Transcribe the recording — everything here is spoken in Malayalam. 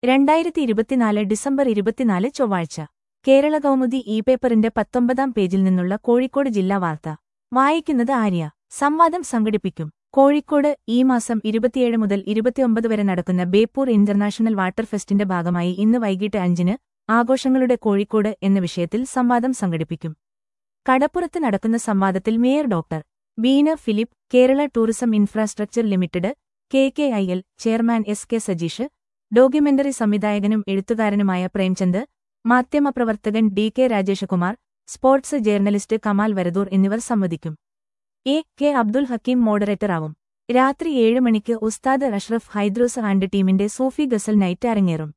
രണ്ടായിരത്തി ഇരുപത്തിനാല് ഡിസംബർ ഇരുപത്തിനാല് ചൊവ്വാഴ്ച കേരള കൗമുദി ഇ പേപ്പറിന്റെ പത്തൊമ്പതാം പേജിൽ നിന്നുള്ള കോഴിക്കോട് ജില്ലാ വാർത്ത വായിക്കുന്നത് ആര്യ സംവാദം സംഘടിപ്പിക്കും കോഴിക്കോട് ഈ മാസം ഇരുപത്തിയേഴ് മുതൽ ഇരുപത്തിയൊമ്പത് വരെ നടക്കുന്ന ബേപ്പൂർ ഇന്റർനാഷണൽ വാട്ടർ ഫെസ്റ്റിന്റെ ഭാഗമായി ഇന്ന് വൈകിട്ട് അഞ്ചിന് ആഘോഷങ്ങളുടെ കോഴിക്കോട് എന്ന വിഷയത്തിൽ സംവാദം സംഘടിപ്പിക്കും കടപ്പുറത്ത് നടക്കുന്ന സംവാദത്തിൽ mayor doctor Beena Philip Kerala tourism infrastructure limited K K I L chairman S K Sajeesh documentary സംവിധായകനും എഴുത്തുകാരനുമായ പ്രേംചന്ദ് മാധ്യമപ്രവർത്തകൻ D K Rajeshkumar sports journalist Kamal Varadoor എന്നിവർ സംവദിക്കും എ കെ അബ്ദുൽ ഹക്കീം മോഡറേറ്ററാവും രാത്രി ഏഴ് മണിക്ക് ഉസ്താദ് അഷ്റഫ് ഹൈദ്രൂസ് ആൻഡ് ടീമിന്റെ സൂഫി ഗസൽ നൈറ്റ് അരങ്ങേറും